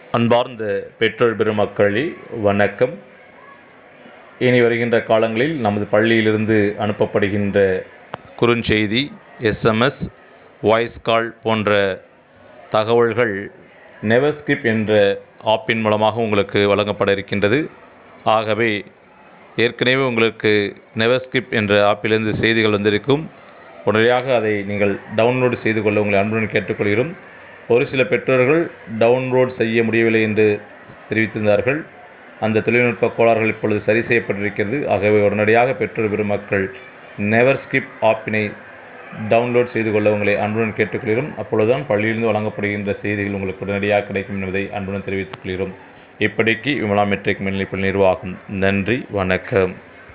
அன்பார்ந்த பெற்றோர் பெருமக்களே வணக்கம் இனி வருகின்ற காலங்களில் நமது பள்ளியிலிருந்து அனுப்பப்படுகின்ற குறுஞ்செய்தி எஸ்எம்எஸ் வாய்ஸ் கால் போன்ற தகவல்கள் நெவர்ஸ்கிப் என்ற ஆப்பின் மூலமாக உங்களுக்கு வழங்கப்பட இருக்கின்றது ஆகவே ஏற்கனவே உங்களுக்கு நெவர்ஸ்கிப் என்ற ஆப்பிலிருந்து செய்திகள் வந்திருக்கும் உடனடியாக அதை நீங்கள் டவுன்லோடு செய்து கொள்ள உங்களை அன்புடன் கேட்டுக்கொள்கிறோம் ஒரு சில பெற்றோர்கள் டவுன்லோட் செய்ய முடியவில்லை என்று தெரிவித்திருந்தார்கள் அந்த தொழில்நுட்ப கோளாறுகள் இப்பொழுது சரி செய்யப்பட்டிருக்கிறது ஆகவே உடனடியாக பெற்றோர் பெருமக்கள் நெவர் ஸ்கிப் ஆப்பினை டவுன்லோட் செய்து கொள்ள உங்களை அன்புடன் கேட்டுக்கொள்கிறோம் அப்பொழுதுதான் பள்ளியிலிருந்து வழங்கப்படுகின்ற செய்திகள் உங்களுக்கு உடனடியாக கிடைக்கும் என்பதை அன்புடன் தெரிவித்துக் கொள்கிறோம் இப்படிக்கு விமலா மெட்ரிக் மேல்நிலைப்பள்ளி நிர்வாகம் நன்றி வணக்கம்